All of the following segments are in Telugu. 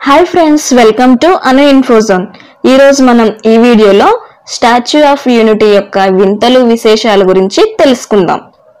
hi friends welcome to Anu Infozone ఈరోజు మనం ఈ వీడియోలో స్టాచ్యూ ఆఫ్ యూనిటీ యొక్క వింతలు విశేషాల గురించి తెలుసుకుందాం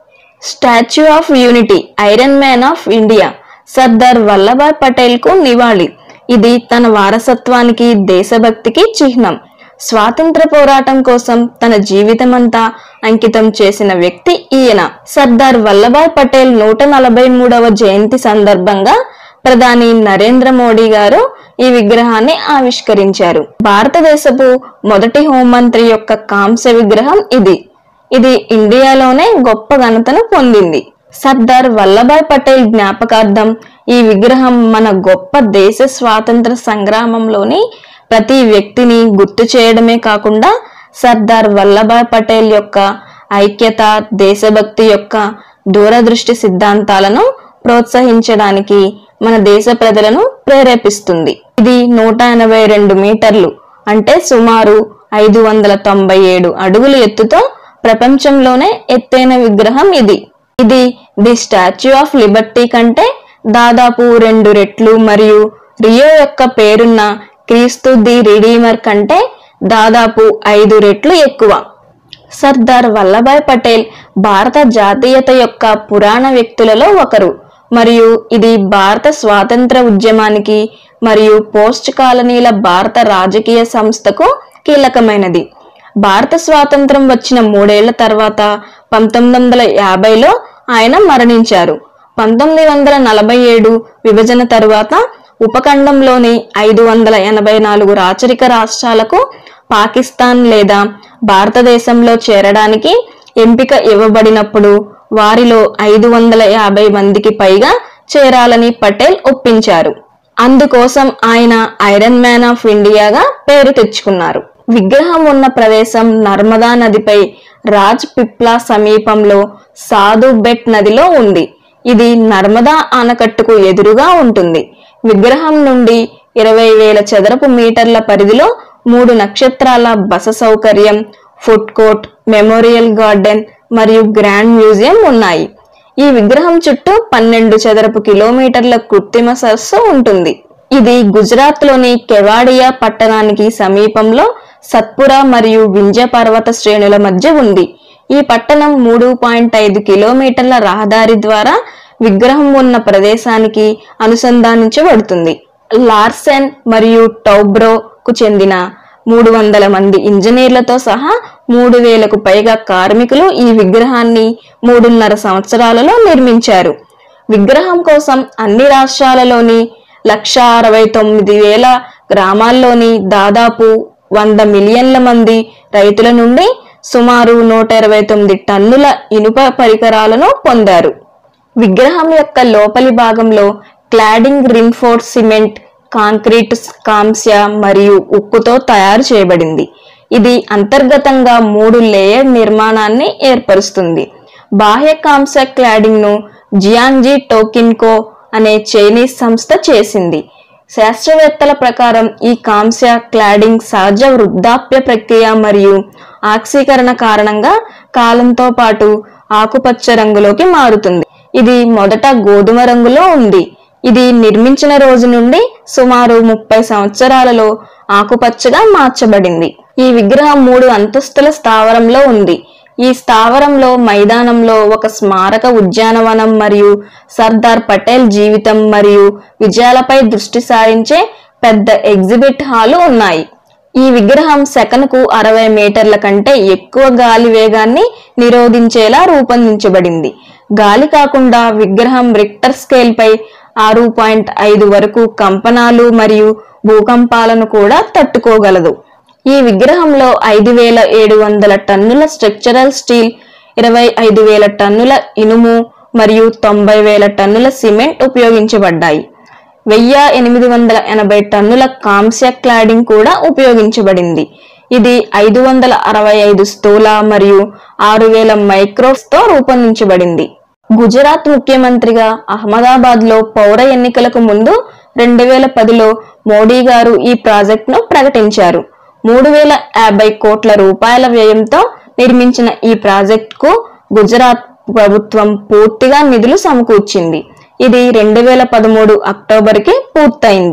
statue of unity iron man of India Sardar Vallabhbhai Patel కు నివాళి ఇది తన వారసత్వానికి దేశభక్తికి చిహ్నం స్వాతంత్ర పోరాటం కోసం తన జీవితమంతా అంకితం చేసిన వ్యక్తి ఈయన సర్దార్ వల్లభాయ్ పటేల్ నూట నలభై మూడవ జయంతి సందర్భంగా ప్రధాని నరేంద్ర మోడీ గారు ఈ విగ్రహాన్ని ఆవిష్కరించారు భారతదేశపు మొదటి హోంమంత్రి యొక్క కాంస్య విగ్రహం ఇది ఇది ఇండియాలోనే గొప్ప ఘనతను పొందింది సర్దార్ వల్లభాయ్ పటేల్ జ్ఞాపకార్థం ఈ విగ్రహం మన గొప్ప దేశ స్వాతంత్ర సంగ్రామంలోని ప్రతి వ్యక్తిని గుర్తు చేయడమే కాకుండా సర్దార్ వల్లభాయ్ పటేల్ యొక్క ఐక్యత దేశభక్తి యొక్క దూరదృష్టి సిద్ధాంతాలను ప్రోత్సహించడానికి మన దేశ ప్రజలను ప్రేరేపిస్తుంది ఇది నూట ఎనభై రెండు మీటర్లు అంటే సుమారు ఐదు వందల తొంభై ఏడు అడుగుల ఎత్తుతో ప్రపంచంలోనే ఎత్తైన విగ్రహం ఇది ఇది ది స్టాచ్యూ ఆఫ్ లిబర్టీ కంటే దాదాపు రెండు రెట్లు మరియు రియో యొక్క పేరున్న క్రీస్తు ది రిడీమర్ కంటే దాదాపు ఐదు రెట్లు ఎక్కువ సర్దార్ వల్లభాయ్ పటేల్ భారత జాతీయత యొక్క పురాణ వ్యక్తులలో ఒకరు మరియు ఇది భారత స్వాతంత్ర ఉద్యమానికి మరియు పోస్ట్ కాలనీల భారత రాజకీయ సంస్థకు కీలకమైనది భారత స్వాతంత్రం వచ్చిన మూడేళ్ల తర్వాత పంతొమ్మిది వందల యాభైలో ఆయన మరణించారు పంతొమ్మిది వందల నలభై ఏడు విభజన తరువాత ఉపఖండంలోని ఐదు వందల ఎనభై నాలుగు రాచరిక రాష్ట్రాలకు పాకిస్తాన్ లేదా భారతదేశంలో చేరడానికి ఎంపిక ఇవ్వబడినప్పుడు వారిలో ఐదు వందల యాభై మందికి పైగా చేరాలని పటేల్ ఒప్పించారు అందుకోసం ఆయన ఐరన్ మ్యాన్ ఆఫ్ ఇండియాగా పేరు తెచ్చుకున్నారు విగ్రహం ఉన్న ప్రదేశం నర్మదా నదిపై రాజ్ పిప్లా సమీపంలో సాధు బెట్ నదిలో ఉంది ఇది నర్మదా ఆనకట్టుకు ఎదురుగా ఉంటుంది విగ్రహం నుండి ఇరవై వేల చదరపు మీటర్ల పరిధిలో మూడు నక్షత్రాల బస సౌకర్యం ఫుడ్ కోర్ట్ మెమోరియల్ గార్డెన్ మరియు గ్రాండ్ మ్యూజియం ఉన్నాయి ఈ విగ్రహం చుట్టూ పన్నెండు చదరపు కిలోమీటర్ల కృత్రిమ సరస్సు ఉంటుంది ఇది గుజరాత్ లోని కెవాడియా పట్టణానికి సమీపంలో సత్పురా మరియు వింజ పర్వత శ్రేణుల మధ్య ఉంది ఈ పట్టణం మూడు పాయింట్ ఐదు కిలోమీటర్ల రహదారి ద్వారా విగ్రహం ఉన్న ప్రదేశానికి అనుసంధానించబడుతుంది లార్సెన్ మరియు టౌబ్రోకు చెందిన మూడు వందల మంది ఇంజనీర్లతో సహా మూడు వేలకు పైగా కార్మికులు ఈ విగ్రహాన్ని మూడున్నర సంవత్సరాలలో నిర్మించారు విగ్రహం కోసం అన్ని రాష్ట్రాలలోని లక్ష అరవై తొమ్మిది వేల గ్రామాల్లోని దాదాపు వంద మిలియన్ల మంది రైతుల నుండి సుమారు నూట ఇరవై తొమ్మిది టన్నుల ఇనుప పరికరాలను పొందారు విగ్రహం యొక్క లోపలి భాగంలో క్లాడింగ్ రిన్ఫోర్స్ సిమెంట్ కాంక్రీట్ కాంస్య మరియు ఉక్కుతో తయారు చేయబడింది ఇది అంతర్గతంగా మూడు లేయర్ నిర్మాణాన్ని ఏర్పరుస్తుంది బాహ్య కాంస్య క్లాడింగ్ ను జియాంజీ టోకిన్కో అనే చైనీస్ సంస్థ చేసింది శాస్త్రవేత్తల ప్రకారం ఈ కాంస్య క్లాడింగ్ సహజ వృద్ధాప్య ప్రక్రియ మరియు ఆక్సీకరణ కారణంగా కాలంతో పాటు ఆకుపచ్చ రంగులోకి మారుతుంది ఇది మొదట గోధుమ రంగులో ఉంది ఇది నిర్మించిన రోజు నుండి సుమారు ముప్పై సంవత్సరాలలో ఆకుపచ్చగా మార్చబడింది ఈ విగ్రహం మూడు అంతస్తుల స్థావరంలో ఉంది ఈ స్థావరంలో మైదానంలో ఒక స్మారక ఉద్యానవనం మరియు సర్దార్ పటేల్ జీవితం మరియు విజయాలపై దృష్టి సారించే పెద్ద ఎగ్జిబిట్ హాలు ఉన్నాయి ఈ విగ్రహం సెకనుకు అరవై మీటర్ల కంటే ఎక్కువ గాలి వేగాన్ని నిరోధించేలా రూపొందించబడింది గాలి కాకుండా విగ్రహం రిక్టర్ స్కేల్ పై ఆరు పాయింట్ ఐదు వరకు కంపనాలు మరియు భూకంపాలను కూడా తట్టుకోగలదు ఈ విగ్రహంలో ఐదు వేల ఏడు వందల టన్నుల స్ట్రక్చరల్ స్టీల్ ఇరవై ఐదు వేల టన్నుల ఇనుము మరియు తొంభై వేల టన్నుల సిమెంట్ ఉపయోగించబడ్డాయి వెయ్యి ఎనిమిది వందల ఎనభై టన్నుల కాంస్య క్లాడింగ్ కూడా ఉపయోగించబడింది ఇది ఐదు వందల అరవై ఐదు స్థూల మరియు ఆరు వేల మైక్రోస్ తో రూపొందించబడింది గుజరాత్ ముఖ్యమంత్రిగా అహ్మదాబాద్ లో పౌర ఎన్నికలకు ముందు రెండు వేల పదిలో మోడీ గారు ఈ ప్రాజెక్టును ప్రకటించారు మూడు వేల యాభై కోట్ల రూపాయల వ్యయంతో నిర్మించిన ఈ ప్రాజెక్టుకు గుజరాత్ ప్రభుత్వం పూర్తిగా నిధులు సమకూర్చింది ఇది రెండు వేల పదమూడు అక్టోబర్కి పూర్తయింది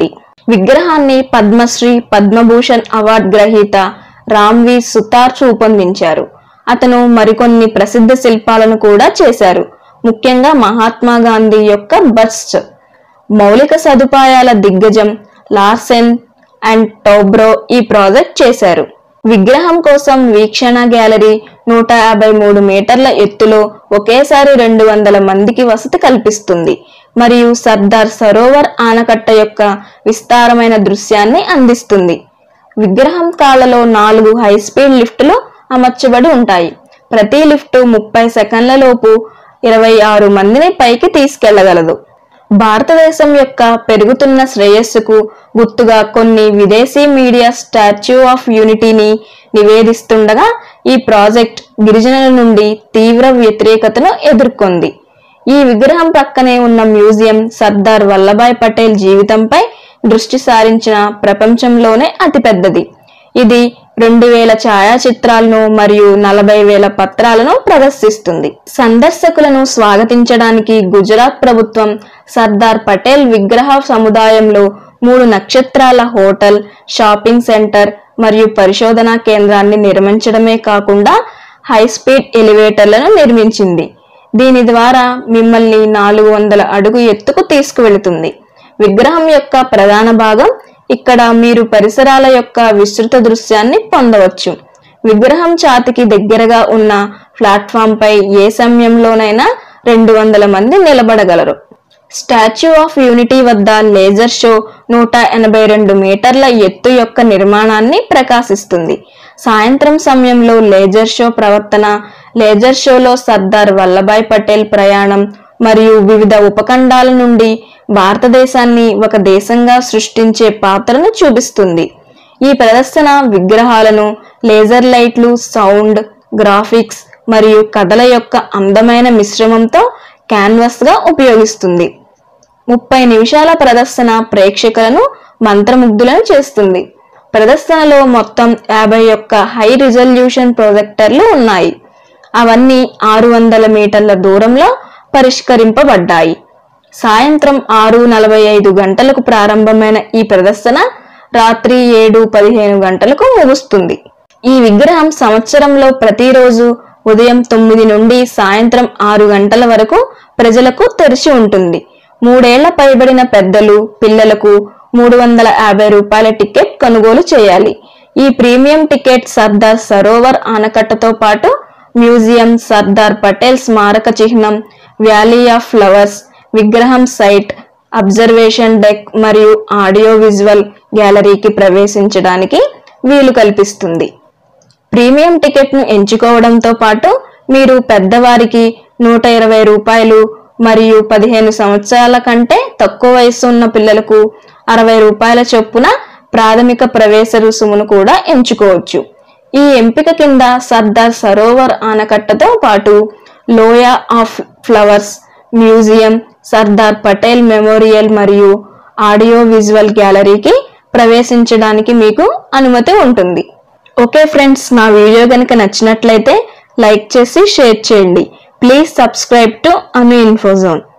విగ్రహాన్ని పద్మశ్రీ పద్మభూషణ్ అవార్డు గ్రహీత రామ్వి సుతార్ రూపొందించారు అతను మరికొన్ని ప్రసిద్ధ శిల్పాలను కూడా చేశారు ముఖ్యంగా మహాత్మా గాంధీ యొక్క బస్ట్ మౌలిక సదుపాయాల దిగ్గజం లార్సెన్ అండ్ టోబ్రో ఈ ప్రాజెక్ట్ చేశారు విగ్రహం కోసం వీక్షణ గ్యాలరీ నూట యాభై మూడు మీటర్ల ఎత్తులో ఒకేసారి రెండు వందల మందికి వసతి కల్పిస్తుంది మరియు సర్దార్ సరోవర్ ఆనకట్ట యొక్క విస్తారమైన దృశ్యాన్ని అందిస్తుంది విగ్రహం కాళ్లలో నాలుగు హై స్పీడ్ లిఫ్టులు అమర్చబడి ఉంటాయి ప్రతి లిఫ్ట్ ముప్పై సెకండ్ల లోపు ఇరవై ఆరు మందిని పైకి తీసుకెళ్లగలదు భారతదేశం యొక్క పెరుగుతున్న శ్రేయస్సుకు గుర్తుగా కొన్ని విదేశీ మీడియా స్టాచ్యూ ఆఫ్ యూనిటీని నివేదిస్తుండగా ఈ ప్రాజెక్ట్ గిరిజనుల నుండి తీవ్ర వ్యతిరేకతను ఎదుర్కొంది ఈ విగ్రహం ప్రక్కనే ఉన్న మ్యూజియం సర్దార్ వల్లభాయ్ పటేల్ జీవితంపై దృష్టి సారించిన ప్రపంచంలోనే అతిపెద్దది ఇది రెండు వేల ఛాయాచిత్రాలను మరియు నలభై వేల పత్రాలను ప్రదర్శిస్తుంది సందర్శకులను స్వాగతించడానికి గుజరాత్ ప్రభుత్వం సర్దార్ పటేల్ విగ్రహ సముదాయంలో మూడు నక్షత్రాల హోటల్ షాపింగ్ సెంటర్ మరియు పరిశోధనా కేంద్రాన్ని నిర్మించడమే కాకుండా హై స్పీడ్ ఎలివేటర్లను నిర్మించింది దీని ద్వారా మిమ్మల్ని నాలుగు వందల అడుగు ఎత్తుకు తీసుకువెళుతుంది విగ్రహం యొక్క ప్రధాన భాగం ఇక్కడ మీరు పరిసరాల యొక్క విస్తృత దృశ్యాన్ని పొందవచ్చు విగ్రహం ఛాతికి దగ్గరగా ఉన్న ప్లాట్ఫామ్ పై ఏ సమయంలోనైనా రెండు వందల మంది నిలబడగలరు స్టాచ్యూ ఆఫ్ యూనిటీ వద్ద లేజర్ షో నూట ఎనభై రెండు మీటర్ల ఎత్తు యొక్క నిర్మాణాన్ని ప్రకాశిస్తుంది సాయంత్రం సమయంలో లేజర్ షో ప్రవర్తన లేజర్ షోలో సర్దార్ వల్లభాయ్ పటేల్ ప్రయాణం మరియు వివిధ ఉపఖండాల నుండి భారతదేశాన్ని ఒక దేశంగా సృష్టించే పాత్రను చూపిస్తుంది ఈ ప్రదర్శన విగ్రహాలను లేజర్ లైట్లు సౌండ్ గ్రాఫిక్స్ మరియు కథల యొక్క అందమైన మిశ్రమంతో క్యాన్వాస్ గా ఉపయోగిస్తుంది ముప్పై నిమిషాల ప్రదర్శన ప్రేక్షకులను మంత్రముగ్ధులను చేస్తుంది ప్రదర్శనలో మొత్తం యాభై ఒక్క హై రిజల్యూషన్ ప్రొజెక్టర్లు ఉన్నాయి అవన్నీ ఆరు వందల మీటర్ల దూరంలో పరిష్కరింపబడ్డాయి సాయంత్రం ఆరు నలభై ఐదు గంటలకు ప్రారంభమైన ఈ ప్రదర్శన రాత్రి ఏడు పదిహేను గంటలకు ముగుస్తుంది ఈ విగ్రహం సంవత్సరంలో ప్రతిరోజు ఉదయం తొమ్మిది నుండి సాయంత్రం ఆరు గంటల వరకు ప్రజలకు తెరిచి ఉంటుంది మూడేళ్ల పైబడిన పెద్దలు పిల్లలకు మూడు వందల యాభై రూపాయల టికెట్ కొనుగోలు చేయాలి ఈ ప్రీమియం టికెట్ సర్దార్ సరోవర్ ఆనకట్టతో పాటు మ్యూజియం సర్దార్ పటేల్ స్మారక చిహ్నం వ్యాలీ ఆఫ్ ఫ్లవర్స్ విగ్రహం సైట్ అబ్జర్వేషన్ డెక్ మరియు ఆడియో విజువల్ గ్యాలరీకి ప్రవేశించడానికి వీలు కల్పిస్తుంది ప్రీమియం టికెట్ను ఎంచుకోవడంతో పాటు మీరు పెద్దవారికి నూట ఇరవై రూపాయలు మరియు పదిహేను సంవత్సరాల కంటే తక్కువ వయసు ఉన్న పిల్లలకు అరవై రూపాయల చొప్పున ప్రాథమిక ప్రవేశ రుసుమును కూడా ఎంచుకోవచ్చు ఈ ఎంపిక కింద సర్దార్ సరోవర్ ఆనకట్టతో పాటు లోయ of flowers museum Sardar Patel memorial మరియు ఆడియో విజువల్ గ్యాలరీకి ప్రవేశించడానికి మీకు అనుమతి ఉంటుంది ఓకే ఫ్రెండ్స్ నా వీడియో కనుక నచ్చినట్లయితే లైక్ చేసి షేర్ చేయండి ప్లీజ్ సబ్స్క్రైబ్ టు అను ఇన్ఫోజోన్